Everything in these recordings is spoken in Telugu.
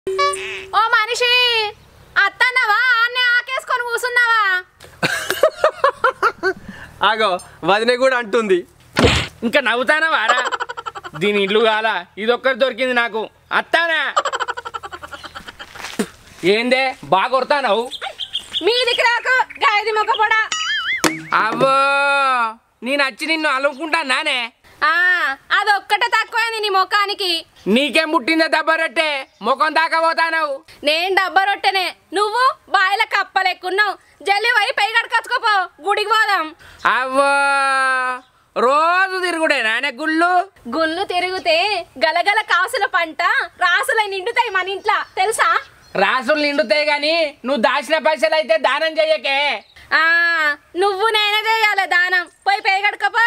ఓ మనిషి అత్తన్నవా అన్నీ ఆకేసుకొని కూసున్నావా ఆగో వదిన కూడా అంటుంది ఇంకా నవ్వుతానా వారా దీని ఇల్లు కాల ఇదొక్కటి దొరికింది నాకు అత్తానా ఏందే బాగా కొడతానవు మీదికి రాకు గాయది మొక్కపొడా అవ్వో నేను వచ్చి నిన్ను అలుకుంటా నానే ఆ అదొక్కటే తక్కువైంది నీ ముఖానికి నీకేం పుట్టిందో దెబ్బరొట్టే ముఖం దాకా పోతానవు నేను డబ్బా రొట్టెనే నువ్వు బాయిల కప్పలెక్కున్నావు జల్లి పోయి పై కట్టుకొచ్చుకోపో గుడికి పోదాం అవ్వో రోజు తిరుగుడే నానే గుళ్ళు గుళ్ళు తిరిగితే గలగల కాసుల పంట రాసులై నిండుతాయి మన ఇంట్లో తెలుసా రాసులు నిండుతాయి గాని నువ్వు దాచిన పైసలు అయితే దానం చెయ్యకే ఆ నువ్వు నేనే చేయాలి దానం పోయి పై కట్టుకోపో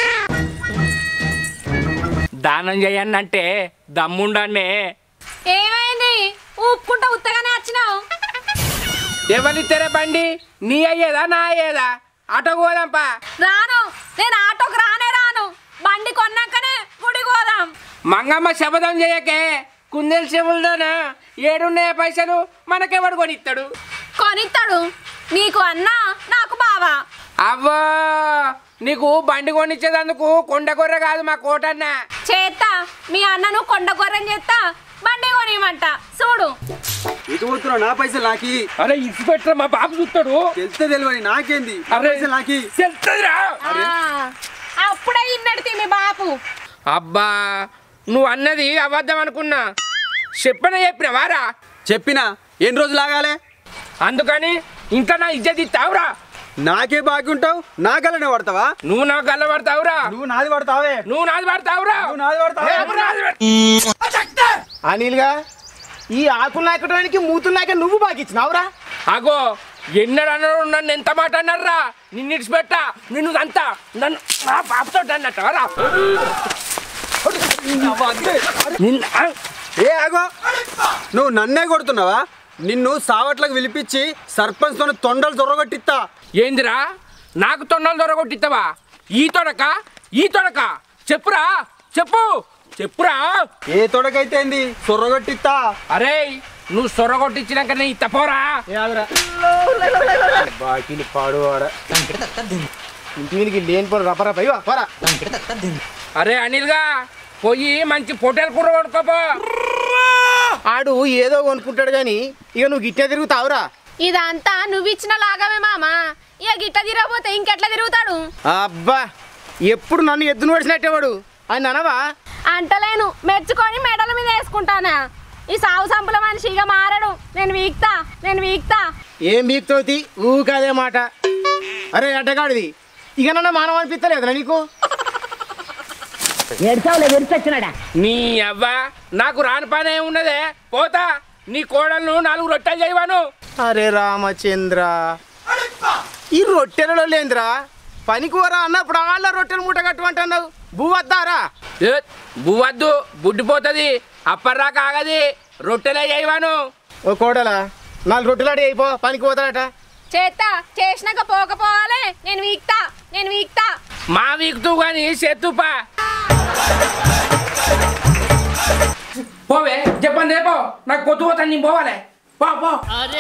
దానం చెయ్యనంటే దమ్ముండన్నే ఏమైంది ఊపుకుంటా ఉత్తగానే వచ్చినావు ఎవరిద్దరే బండి నీ అయ్యేదా నా అయ్యేదా ఆటో పోదాంపా రాను నేను ఆటోకి రానే రాను బండి కొన్నాకనే గుడికి పోదాం మంగమ్మ శపథం చేయకే కుందేలు చెవులతోనా ఏడున్నాయి పైసలు మనకెవడు కొనిస్తాడు కొనిస్తాడు నీకు అన్నా నాకు బావా అవ్వో నీకు బండి కొనిచ్చేదందుకు కొండ కొర్ర కాదు మా కోటన్న చేత్తా మీ అన్నను కొండ గొర్రెని చేస్తా బండి కొనియమంట చూడు ఇటు పోతున్నావు నా పైసలు నాకి అరే ఇసు పెట్టరా మా బాబు చూస్తాడు తెలిస్తే తెలియని నాకేంది నా అరే పైసలు నాకి చెప్తుందిరా ఆ, అప్పుడే ఇన్నడితే మీ బాపు అబ్బా నువ్వు అన్నది అబద్ధం అనుకున్నా చెప్పన చెప్పినవారా చెప్పినా ఎన్ని రోజులు ఆగాలే అందుకని ఇంట్లో నా ఇజ్జత్ ఇస్తావురా నాకే బాకీ ఉంటావు నా గల్లనే పడతావా నువ్వు నాకు గల్ల పడతావురా నువ్వు నాది పడతావే నువ్వు నాది పడతావురా నువ్వు నాది పడతావే నువ్వు నాది పడతావు. అనిల్గా ఈ ఆకులు నాకడానికి మూతులు నాక నువ్వు బాగా ఇచ్చినావురా అగో ఎన్నడన్నారు నన్ను ఎంత మాట అన్నారా నిన్ను ఇడిచిపెట్ట నిన్ను అంతా నన్ను నా పాపతో అన్నట్టవరా నిన్న ఏ ఆగో నువ్వు నన్నే కొడుతున్నావా నిన్ను సావట్లకు పిలిపించి సర్పంచ్ తో తొండలు దొరగొట్టిస్తా ఏందిరా నాకు తొండలు దొరగొట్టిస్తావా ఈ తొడక ఈ తొడక చెప్పురా చెప్పు చెప్పురా ఏ తొడకైతే ఏంది సొర్రగొట్టిస్తా అరే నువ్వు సొరగొట్టించినాక నేను తపోరా బాకీలు పాడువాడ ఇంటి మీదకి లేని పోరు రపరా పైవా పోరా అరే అనిల్గా పోయి మంచి పొట్టేలు కూర కొనుక్కోపో ఆడు ఏదో కొనుక్కుంటాడు కానీ ఇక నువ్వు గిట్టే తిరుగుతావురా ఇదంతా నువ్వు ఇచ్చిన లాగమే మామ ఇక గిట్ట తిరగపోతే ఇంకెట్లా తిరుగుతాడు అబ్బా ఎప్పుడు నన్ను ఎద్దును పడిచినట్టేవాడు అని అనవా అంటలేను మెచ్చుకొని మెడల మీద వేసుకుంటానా ఈ సాగు సంపుల మనిషి ఇక మారడు నేను వీక్తా నేను వీక్తా ఏం బీక్తోతి ఊకదే మాట అరే అడ్డగాడిది ఇక నన్ను మానవ అనిపిస్తలేదురా నీకు నీ అవ్వ నాకు రాని పని ఉన్నదే పోతా నీ కోడలను నాలుగు రొట్టెలు చేయవాను అరే రామచంద్ర ఈ రొట్టెలలో లేదురా పనికూర అన్నప్పుడు వాళ్ళ రొట్టెలు మూట కట్టమంటున్నావు భూవద్దారా ఏ, బువ్వద్దు బుడ్డిపోతుంది అప్పర్రాక ఆగది రొట్టెలే చేయవాను ఓ కోడలా నాలుగు రొట్టెలాడి అయిపో పనికి పోతాడట చేత్తా చేసినాక పోకపోవాలి నేను వీక్తా నేను వీక్తా మా వీక్తూ గాని సెత్తుపా పోవే చెప్పండి రేపో నాకు పొద్దు పోతాను నేను పోవాలి పో పో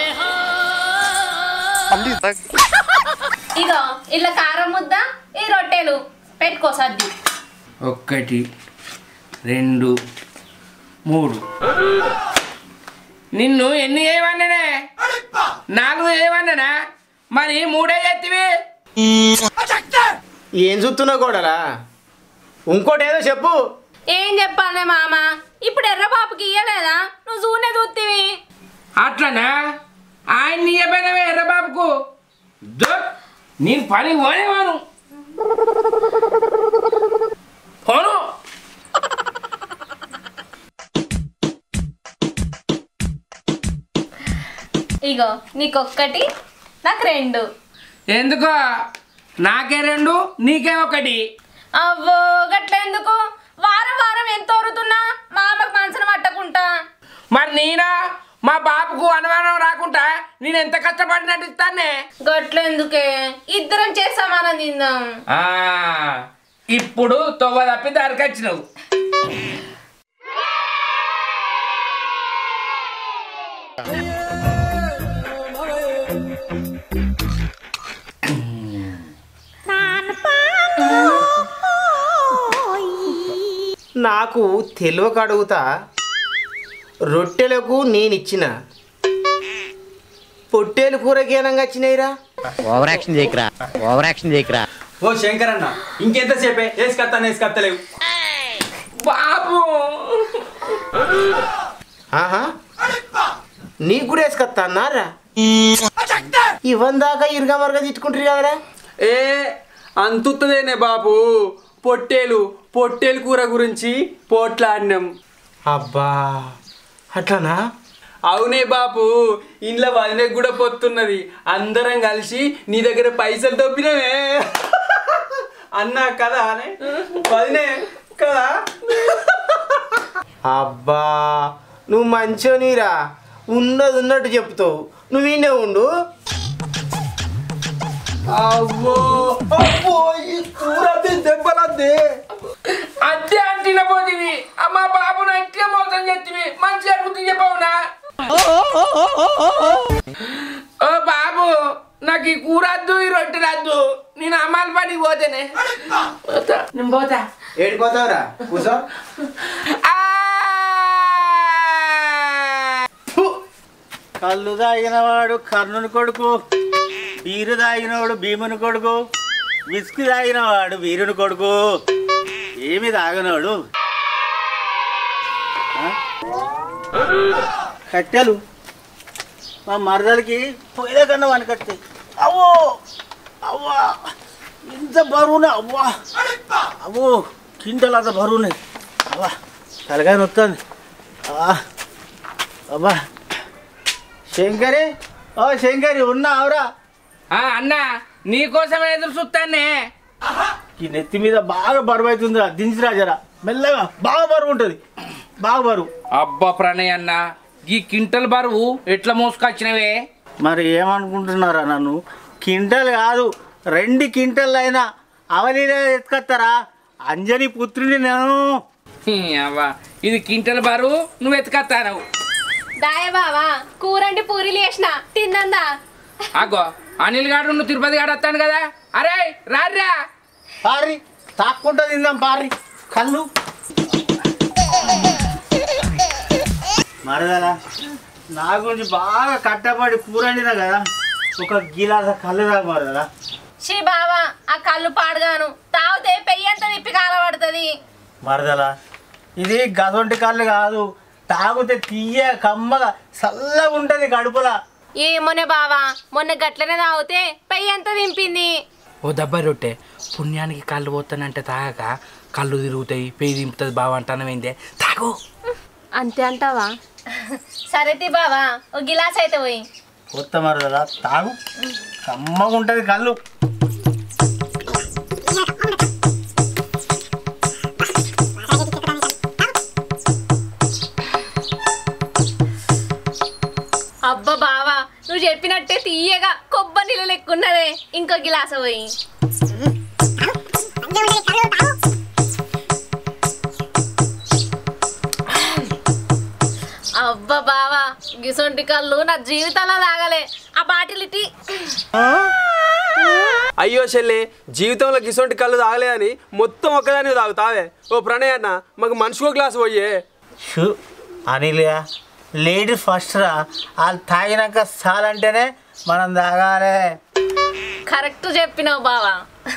ఇగో ఇలా కారం ముద్ద ఈ రొట్టెలు పెట్టుకో సర్ది ఒక్కటి రెండు మూడు నిన్ను ఎన్ని చేయమన్నానే నాలుగు చేయమన్నానా మరి మూడే ఎత్తివి ఏం చూస్తున్నావు కోడలా ఇంకోటి ఏదో చెప్పు ఏం చెప్పాలే మామ ఇప్పుడు ఎర్రబాబుకి ఇయ్యలేదా నువ్వు చూనే చూతివి అట్లనా ఆయన నీయపోయినవే ఎర్రబాబుకు దో నేను పని పోనేవాను పోను ఇగో నీకొక్కటి నాకు రెండు ఎందుకో నాకే రెండు నీకే ఒకటి అవ్వో గట్లెందుకు వారం వారం ఎంత ఓరుతున్నా మా అమ్మకు మనసును పట్టకుంటా మరి నేనా మా బాబుకు అనుమానం రాకుండా నేను ఎంత కష్టపడినట్టు ఇస్తానే గట్లెందుకే ఇద్దరం చేసామానం తిందాం ఆ, ఇప్పుడు తొవ్వ తప్పి దారికి వచ్చినావు నాకు తెలియక అడుగుతా రొట్టెలకు నేను ఇచ్చిన పొట్టేలు కూరకి ఏనంగా వచ్చినాయిరా ఓవర్ యాక్షన్ చేయకరా ఓవర్ యాక్షన్ చేయకరా ఓ శంకర్ అన్న ఇంకెంతసేపే వేసుకత్తాను వేసుకత్తలేవు బాబు ఆహా నీకు కూడా వేసుకొస్తా అన్నారా ఇవన్ దాకా ఇరుగా మరుగా తిట్టుకుంటారు కదరా ఏ అంతుత్తదేనే బాబు పొట్టేలు పొట్టేలు కూర గురించి పోట్లాడినాం అబ్బా అట్లానా అవునే బాపు ఇంట్లో వదినకు కూడా పొత్తున్నది అందరం కలిసి నీ దగ్గర పైసలు దొబ్బినవే అన్నా కదా అనే వదినే కదా అబ్బా నువ్వు మంచోనిరా ఉన్నది ఉన్నట్టు చెప్తావు నువ్వు ఈయనే ఉండు అవ్వో అబ్బో ఈ కూరద్ది దెబ్బలద్ది అద్దె అంటిన పోతివి అమ్మ బాబును అట్టే మోసం చేతివి మంచిగా బుద్ధి చెప్పవునా ఓ బాబు నాకు ఈ కూర వద్దు ఈ రొట్టె రద్దు నేను అమ్మాల పనికి పోతేనే పోతా నేను పోతా ఏడిపోతావురా కూసో ఆ! కళ్ళు తాగినవాడు కర్ణుని కొడుకు బీరు తాగినవాడు భీముని కొడుకు విస్కీ తాగినవాడు వీరుని కొడుకు ఏమి తాగినవాడు ఆ? కట్టెలు మా మరదలకి పొయ్యిల కన్నా వనకట్టాయి అవ్వో అవ్వా ఇంత బరువునే అవ్వా అవ్వో కింటలు అంత బరువునే అవ్వా తలకాయ నొత్తుంది అబ్బా శంకరి ఓ శంకరి ఉన్నావురా ఆ, అన్న నీకోసమే ఎదురు చూస్తానే ఈ నెత్తి మీద బాగా బరువు అవుతుందిరా దించిరా జరా మెల్లగా బాగా బరువు ఉంటుంది బాగా బరువు అబ్బా ప్రణయ్ అన్న ఈ కింటల్ బరువు ఎట్లా మోసుకొచ్చినవే మరి ఏమనుకుంటున్నారా నన్ను కింటల్ కాదు రెండు కింటల్ అయినా అవలీలే ఎత్తుకొస్తారా అంజని పుత్రుని నేను హీ, అవ్వా ఇది కింటల్ బరువు నువ్వు ఎత్తుకత్తానవు దాయ బావా కూరంటి పూరీలు వేసిన తిందా అగో అనిల్ గాడు నువ్వు తిరుపతి గాడు వస్తాను కదా అరే రారా పారి తాక్కుంటా తిందాం పారి కళ్ళు మరదలా నా గురించి బాగా కట్టబడి కూరండినా కదా ఒక గిలాస కళ్ళు తాగు మరదలా షీ బావా ఆ కళ్ళు పాడగాను తాగితే పెయ్యంత తిప్పి కాలబడుతుంది మరదలా ఇది గసొంటి కళ్ళు కాదు తాగితే తీయ కమ్మగా చల్లగా ఉంటుంది కడుపులా ఏమోనే బావా మొన్న గట్లనే తాగితే పెయ్యంత దింపింది ఓ దెబ్బ రొట్టె పుణ్యానికి కళ్ళు పోతానంటే తాగక కళ్ళు తిరుగుతాయి పెయ్యి దింపుతుంది బావ అంటానమైందే తాగు అంతే అంటావా సరే తి బావా ఓ గిలాస్ అయితే పోయి కొత్త మరదలా తాగు కమ్మగా ఉంటుంది కళ్ళు అబ్బా బావా నువ్వు చెప్పినట్టే తీయగా కొబ్బరి నీళ్ళు లెక్కున్నదే ఇంకో గిలాస పోయి అబ్బా బావా గిసొంటి కళ్ళు నా జీవితంలో తాగలే ఆ బాటిల్ ఇటీ అయ్యో చెల్లి జీవితంలో గిసొంటి కళ్ళు తాగలే అని మొత్తం ఒక్కదాన్ని తాగుతావే ఓ ప్రణయ్ అన్న మాకు మనిషికో గ్లాస్ పోయే షూ అనిలియా లేడీస్ ఫస్ట్ రా వాళ్ళు తాగినాక చాలంటేనే మనం తాగాలి కరెక్ట్ చెప్పినావు బావా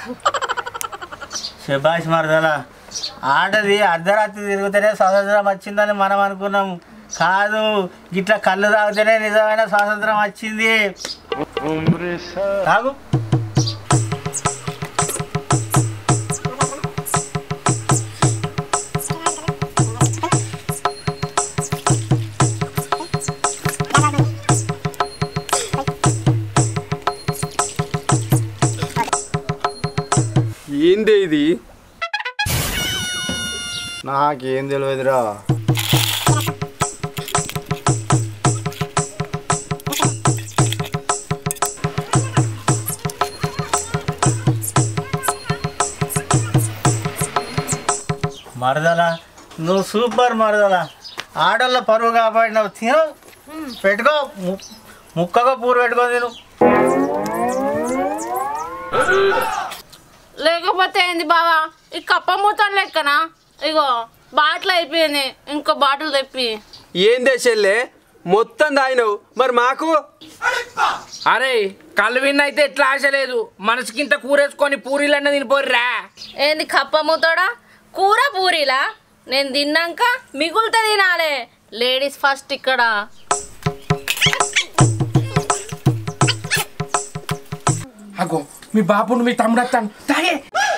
శభాష్ మరదల ఆడది అర్ధరాత్రి తిరిగితేనే స్వాతంత్రం వచ్చిందని మనం అనుకున్నాం కాదు గిట్లా కళ్ళు తాగితేనే నిజమైన స్వాతంత్రం వచ్చింది తాగు ఏందే ఇది నాకేం తెలియదురా మరదల నువ్వు సూపర్ మరదల ఆడోళ్ళ పరువు కాపాడినవు తిను పెట్టుకో ము- ముక్కగా పూరు పెట్టుకో నేను లేకపోతే ఏంది బావా ఈ కప్ప మూతలు లెక్కనా ఇగో బాటిల్ అయిపోయింది ఇంకో బాటిల్ తెప్పి ఏం దేశల్లే మొత్తం దాయినవు మరి మాకు అరే కళ్ళు విన్నైతే ఎట్లా ఆశ లేదు మనసుకింత కూరేసుకొని పూరీలన్న తినిపోర్రా ఏంది కప్ప మూతోడా కూర పూరీలా నేను తిన్నాక మిగులుతా తినాలే లేడీస్ ఫస్ట్ ఇక్కడ అగో మీ బాబును మీ తమ్ముడు వస్తాను తాగే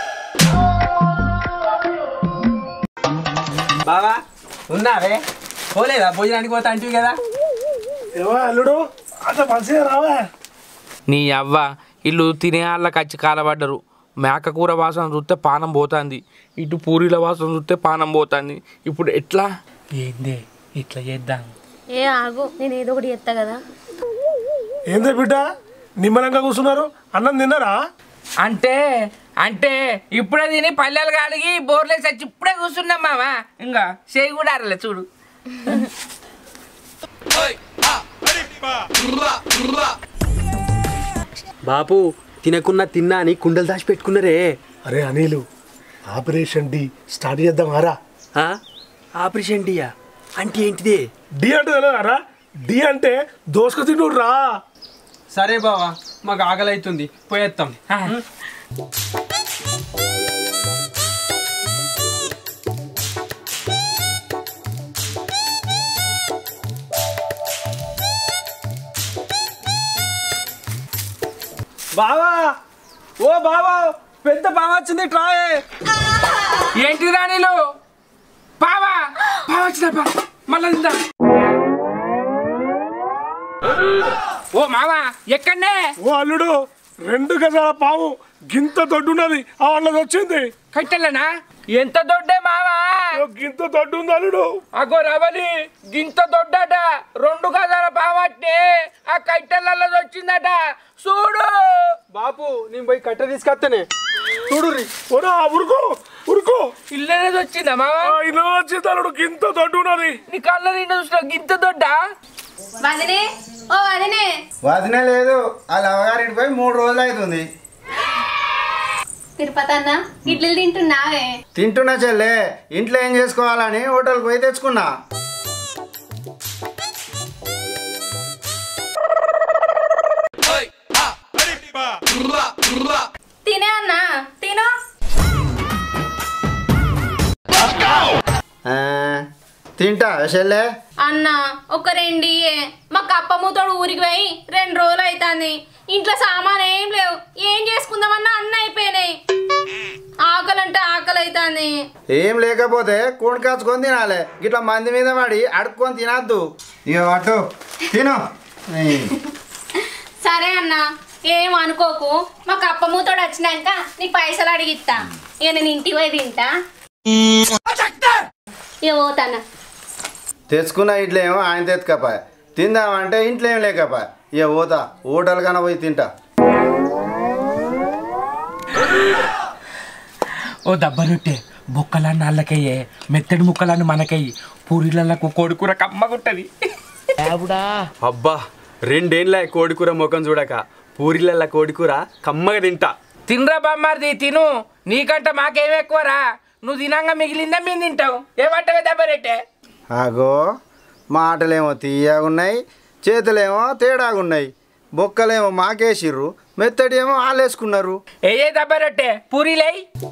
బావా ఉన్నావే పోలేదా భోజనానికి పోతా అంటివి కదా ఏవా అల్లుడు అంత మంచిగా రావా నీ అవ్వ ఇల్లు తినే వాళ్ళకి వచ్చి కాలబడ్డరు మేక కూర వాసన చూస్తే పానం పోతుంది ఇటు పూరీల వాసన చూస్తే పానం పోతుంది ఇప్పుడు ఎట్లా ఏందే ఇట్లా చేద్దాం ఏ ఆగు నేను ఏదో ఒకటి చెప్తా కదా ఏందే బిడ్డ నిమ్మలంగా కూర్చున్నారు అన్నం తిన్నారా అంటే అంటే ఇప్పుడే తిని పల్లెలు కాడిగి బోర్లేసి వచ్చి ఇప్పుడే కూర్చున్నాం మావా ఇంకా చేయి కూడా అరలే చూడు బాపు తినకున్నా తిన్నా అని కుండలు దాచి పెట్టుకున్నారే అరే అనిలు ఆపరేషన్ డి స్టార్ట్ చేద్దాం ఆరా ఆ? ఆపరేషన్ డియా అంటే ఏంటిదే డి అంటే తెలియదారా డి అంటే దోసుకు తిండు రా సరే బావా మాకు ఆకలి అవుతుంది పోయేస్తాం బావా ఓ బావా పెద్ద బావ వచ్చింది ట్రాయే ఏంటి రాణిలు పావా పావా వచ్చిన పా మళ్ళా తిందా ఓ మావా ఎక్కడనే ఓ అల్లుడు రెండు గజాల పాము గింత దొడ్డున్నది ఆ వాళ్ళది వచ్చింది కట్టెలనా ఎంత దొడ్డే మావా ఓ గింత దొడ్డు ఉంది అల్లుడు అగో రవలి గింత దొడ్డట రెండు గదాల పావట్నే ఆ కట్టెలలో వచ్చిందట చూడు బాపు నేను పోయి కట్ట తీసుకొస్తానే చూడు ఓరా ఉరుకో ఉరుకో ఇల్లనేది వచ్చిందా మావా ఆ ఇల్లు వచ్చింది అల్లుడు గింత దొడ్డు ఉన్నది నీ కళ్ళ నిండా చూసిన గింత దొడ్డా వదినే ఓ వదినే వదిన లేదు వాళ్ళ అవగారింటి పోయి మూడు రోజులు అవుతుంది తిరుపతి అన్న ఇడ్లీలు తింటున్నావే తింటున్నా చెల్లె ఇంట్లో ఏం చేసుకోవాలని హోటల్కి పోయి తెచ్చుకున్నా తినే అన్న తినో ఆ, తింటా చెల్లె అన్న ఒక రెండు ఇయ్యే. మా కప్పమ్మతోడు ఊరికి పోయి రెండు రోజులు అవుతుంది ఇంట్లో సామాన్ ఏం లేవు ఏం చేసుకుందామన్నా అన్న అయిపోయినాయి ఆకలి అంటే ఆకలి అవుతుంది ఏం లేకపోతే కూడి కాచుకొని తినాలి గిట్లా మంది మీద పడి అడుక్కొని తినద్దు ఇక పట్టు తిను ఏయ్. సరే అన్న ఏం అనుకోకు మా కప్పమ్మతోడు వచ్చినాక నీకు పైసలు అడిగిస్తా ఇక నేను ఇంటికి పోయి తింటా ఇక పోతానా తెచ్చుకున్న ఇట్లా ఏమో ఆయన తెచ్చుకపా తిందామంటే ఇంట్లో ఏం లేకపా ఇక పోతా హోటల్ కన్నా పోయి తింటా ఓ దబ్బరొట్టే బొక్కలన్నీ అల్లకయ్యే మెత్తడి ముక్కలన్నీ మనకయ్యి పూరీలకు కొడుకుర కమ్మగుంటది అబ్బా రెండేళ్ళ కోడికూర ముఖం చూడక పూరిలల్ల కోడికూర కమ్మగా తింటా తినరా బామ్మారిది తిను నీకంట మాకేం ఎక్కువరా నువ్వు తినంగా మిగిలిందా మేము తింటావు ఏమంటావే దబ్బరెట్టే ఆగో మాటలేమో తీయగున్నాయి చేతులేమో తేడాగున్నాయి బొక్కలేమో మాకేసిర్రు మెత్తడి ఏమో ఆలేసుకున్నారు ఏ దబ్బరొట్టే పూరీలై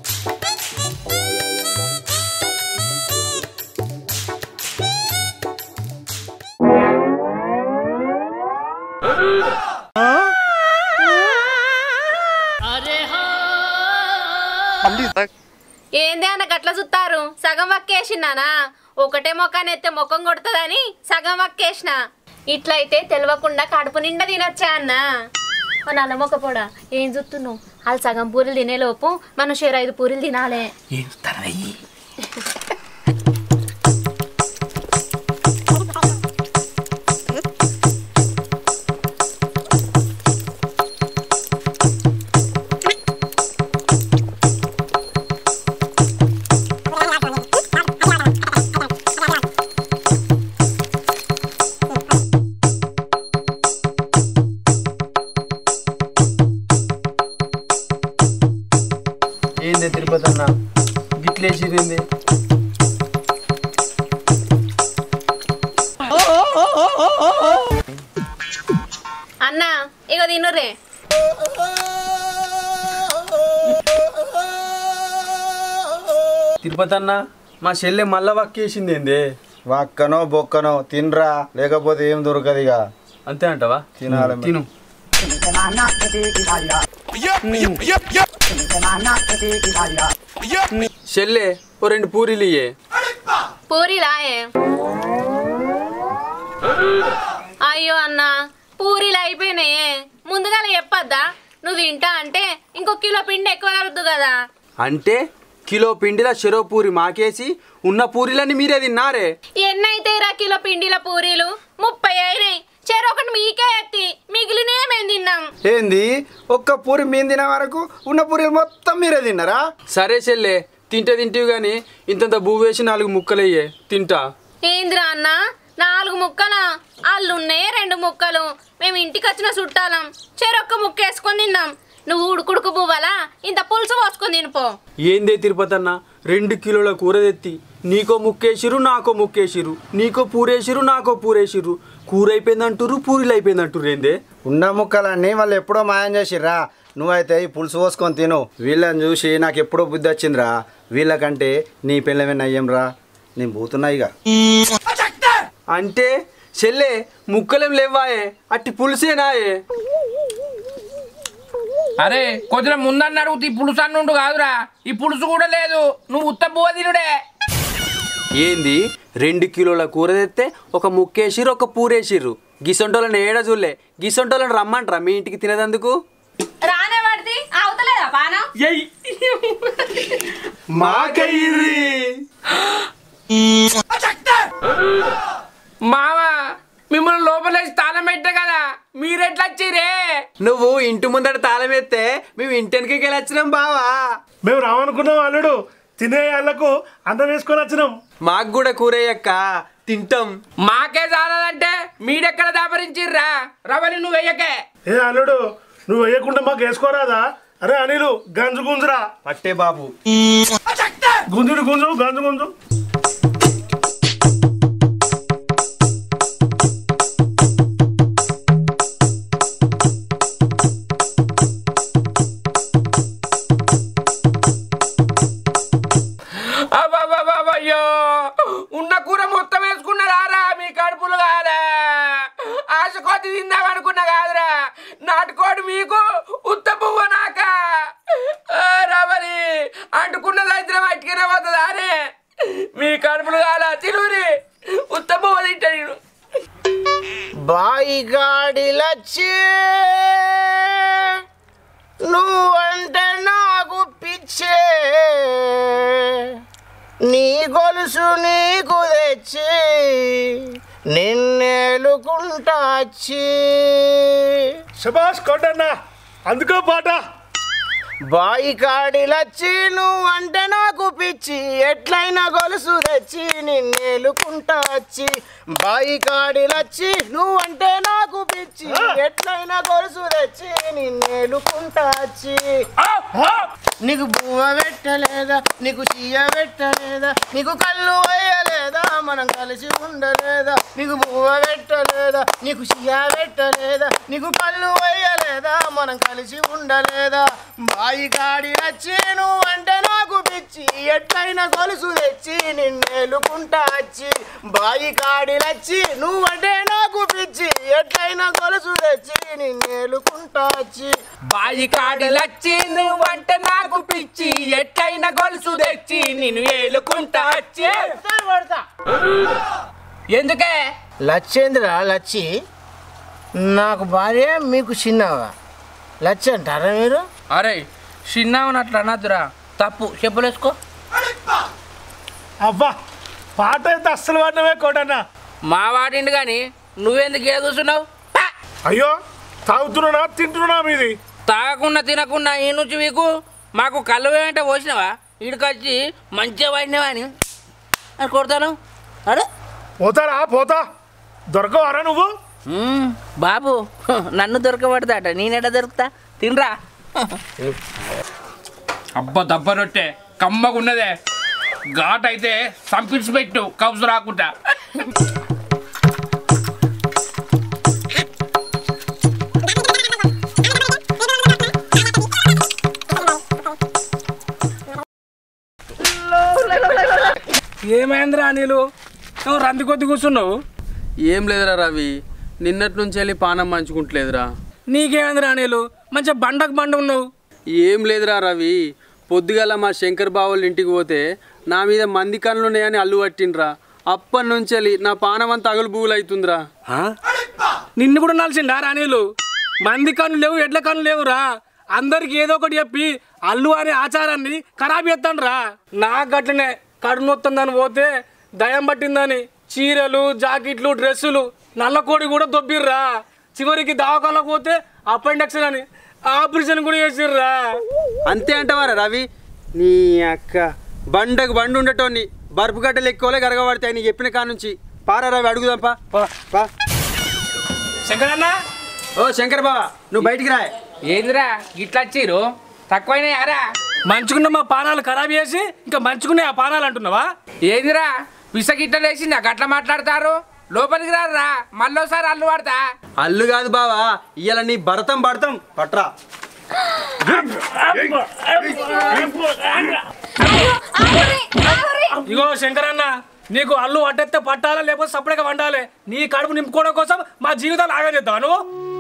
ఏంది అన్న గట్ల చూస్తారు సగం వక్కేసినానా ఒకటే మొఖాన్ని ఎత్తే ముఖం కొడుతుందని సగం వక్కేసిన ఇట్లయితే తెలియకుండా కడుపు నిండా తినొచ్చా అన్న ఓ నల్ల మొక్క పొడా ఏం చూస్తున్నావు వాళ్ళు సగం పూరీలు తినేలోపు మనం షేర్ ఐదు పూరీలు తినాలే ఏం తరయ్యి వేసింది అన్న ఇక తినుర్రే తిరుపతి అన్న మా చెల్లె మళ్ళా వక్కేసింది ఏంది వక్కనో బొక్కనో తినరా లేకపోతే ఏం దొరకదు ఇక అంతే అంటావా తినాలి మరి. తిను చెల్లె ఓ రెండు పూరీలు ఇయ్యే పూరీలాయే అయ్యో అన్న పూరీలు అయిపోయినాయే ముందుగా చెప్పొద్దా నువ్వు తింటా అంటే ఇంకో కిలో పిండి ఎక్కువ కలుద్దు కదా అంటే కిలో పిండిల చెరో పూరి మాకేసి ఉన్న పూరీలన్నీ మీరే తిన్నారే ఎన్ని అయితాయిరా కిలో పిండిల పూరీలు ముప్పై అయినాయి చెరొకటి మీకే ఎత్తి మిగిలినే మేము తిన్నాం ఏంది ఒక్క పూరి మేము తినే వరకు ఉన్న పూరీలు మొత్తం మీరే తిన్నారా సరే చెల్లె తింటే తింటివి కానీ ఇంతంత భూ వేసి నాలుగు ముక్కలయ్యే తింటా ఏందిరా అన్న నాలుగు ముక్కల వాళ్ళు ఉన్నాయి రెండు ముక్కలు మేము ఇంటికి వచ్చిన చుట్టాలం చెరొక్క ముక్క వేసుకొని తిన్నాం నువ్వు ఉడుకుడుకు పువ్వాలా ఇంత పులుసు పోసుకొని తినిపో ఏందే తిరుపతి అన్న రెండు కిలోల కూర తెత్తి నీకో ముక్కేసిరు నాకో ముక్కేసిరు నీకో పూరేసిరు నాకో పూరేసిరు కూర అయిపోయిందంటురు పూరీలు అయిపోయిందంటురు ఏందే ఉన్న ముక్కలన్నీ వాళ్ళు ఎప్పుడో మాయం చేసిర్రా నువ్వైతే ఈ పులుసు పోసుకొని తిను వీళ్ళని చూసి నాకు ఎప్పుడో బుద్ధి వచ్చిందిరా వీళ్ళకంటే నీ పిల్లమే నయ్యం రా నేను పోతున్నా ఇక అంటే చెల్లె ముక్కలేం లేవాయే అట్టి పులుసేనాయే అరే కొద్దిగా ముందన్న అడుగుతూ ఈ పులుసు అన్నుండు కాదురా ఈ పులుసు కూడా లేదు నువ్వు ఉత్త బువ్వ తినుడే ఏంది రెండు కిలోల కూర తెస్తే ఒక ముక్కేసిరు ఒక పూరేసిర్రు గిసొంటోళ్ళని ఏడ చూడలే గిసొంటోళ్ళని రమ్మంటారా మీ ఇంటికి తినేదందుకు రానే పడితే అవతలేదా పానం మాకయ్యి మామ మిమ్మల్ని లోపలేసి తాళం పెట్టే కదా మీరెట్లా వచ్చిరే నువ్వు ఇంటి ముందట తాళం ఎత్తే మేము ఇంటి వెనకకి వెళ్ళి వచ్చినాం బావా మేము రావనుకున్నాం అల్లుడు తినే వాళ్ళకు అన్నం వేసుకొని వచ్చినాం మాకు కూడా కూరయ్యక్క తింటాం మాకే చాలదంటే మీరెక్కడ దాపరించిర్రా రవలి నువ్వు వెయ్యకే ఏ అల్లుడు నువ్వు వేయకుండా మాకు వేసుకోరాదా అరే అనిలు గంజు గుంజురా పట్టే బాబు గుంజుడు గుంజు గంజు గుంజు అయ్యో ఉన్న కూర మొత్తం వేసుకున్నారా మీ కడుపులు కాదా ఆశ కొద్ది తిందాం అనుకున్నా కాదురా నాటుకోడి మీకు ఉత్త పువ్వ నాక రవలి అంటుకున్న దరిద్రం అట్టుకునే పోతుందా అరే మీ కడుపులు కాదా తినూరి ఉత్త పువ్వ తింటా నేను బాయి గాడిలచ్చి నువ్వంటే నాకు పిచ్చే నీ గొలుసు నీకు తెచ్చి నిన్నేలుకుంటా వచ్చి శబాష్ కొట్టన్నా అందుకో పాట బాయి కాడిలచ్చి నువ్వంటే నాకు పిచ్చి ఎట్లయినా గొలుసు తెచ్చి నిన్నేలుకుంటా వచ్చి బాయి కాడిలచ్చి నువ్వంటే నాకు పిచ్చి ఎట్లయినా గొలుసు తెచ్చి నిన్నేలుకుంటా వచ్చి నీకు బువ్వ పెట్టలేదా నీకు చీయ పెట్టలేదా నీకు కళ్ళు వేయలేదా మనం కలిసి ఉండలేదా నీకు బువ్వ పెట్టలేదా నీకు చీయ పెట్టలేదా నీకు కళ్ళు వేయలేదా మనం కలిసి ఉండలేదా బాయి కాడి వచ్చి నువ్వంటే నాకు పిచ్చి ఎట్లయినా గొలుసు తెచ్చి నిన్నేలుకుంటా వచ్చి బాయి కాడి వచ్చి నువ్వంటే నాకు పిచ్చి ఎట్లయినా గొలుసు తెచ్చి నిన్నేలుకుంటా వచ్చి బాయి కాడిలచ్చి నువ్వంటే నాకు పిచ్చి ఎట్టయిన గొలుసు తెచ్చి నేను ఏలుకుంటా వచ్చి పడతా ఎందుకే లచ్చేంద్ర లచ్చి నాకు భార్య మీకు చిన్నవా లచ్చి అంటారా మీరు అరే చిన్నామని అట్లా అనద్దురా తప్పు చెప్పులేసుకో అబ్బా పాట అయితే అస్సలు వాడినవే కోటన్నా మా వాడిండు కానీ నువ్వెందుకు ఏ కూర్చున్నావు పా! అయ్యో తాగుతున్నానా తింటున్నా మీది తాగకుండా తినకుండా ఈ నుంచి వీకు మాకు కళ్ళు అంటే పోసినావా ఇడికొచ్చి మంచిగా వాడినావా అని అని కొడతాను అరే పోతారా పోతా దొరకవారా నువ్వు మ్మ్, బాబు నన్ను దొరకబడతాట నేనెట దొరుకుతా తినరా అబ్బా దబ్బ రొట్టె కమ్మగున్నదే ఘాట్ అయితే సంపించి పెట్టు కబ్జు రాకుండా ఏమైందిరా నీళ్ళు నువ్వు రంది కొద్ది కూర్చున్నావు ఏం లేదురా రవి నిన్నటి నుంచి వెళ్ళి పానం మంచుకుంటలేదురా నీకేమైందిరా నీళ్ళు మంచిగా బండకు బండ ఉన్నావు ఏం లేదురా రవి పొద్దుగాల మా శంకర్ బావోళ్ళ ఇంటికి పోతే నా మీద మంది కళ్ళు ఉన్నాయని అల్లు పట్టిండ్రా అప్పటి నుంచి వెళ్ళి నా పానం అంతా అగులు పువ్వులు అవుతుందిరా నిన్ను కూడా నలిసిండా రానీలు మంది కన్ను లేవు ఎడ్ల కన్ను లేవురా అందరికి ఏదో ఒకటి చెప్పి అల్లు అనే ఆచారాన్ని ఖరాబ్ చేస్తాండ్రా నాకు గట్లనే కడుపు నొత్తుందని పోతే దయం పట్టిందని చీరలు జాకెట్లు డ్రెస్సులు నల్లకోడి కూడా దొబ్బిర్రా చివరికి దవాఖానకు పోతే అపెండక్షన్ అని ఆపరేషన్ కూడా చేసిర్రా అంతే అంటవారా రవి నీ అక్క బండకు బండి ఉండటోని బర్ఫు గడ్డలు ఎక్కువలే గరగబడతాయి నీ చెప్పిన కాడ నుంచి పారా రవి అడుగుదాంపా పా పా శంకరన్న ఓ శంకర్ బావ నువ్వు బయటికి రా ఏందిరా గిట్లా వచ్చిర్రు తక్కువైనాయారా మంచుకున్న మా పానాలు ఖరాబ్ చేసి ఇంకా మంచుకునే ఆ పానాలు అంటున్నావా ఏందిరా విసగిట్ట లేచిందా గట్ల మాట్లాడతారు లోపలికి రారా మళ్ళోసారి అల్లు పడతా అల్లు కాదు బావా ఇవాళ నీ భరతం పడతాం పట్రా ఇగో శంకరన్న నీకు అల్లు అడ్డెత్తే పట్టాలా లేకపోతే సపరేట్గా వండాలి నీ కడుపు నింపుకోవడం కోసం మా జీవితాలు ఆగజేద్దావు నువ్వు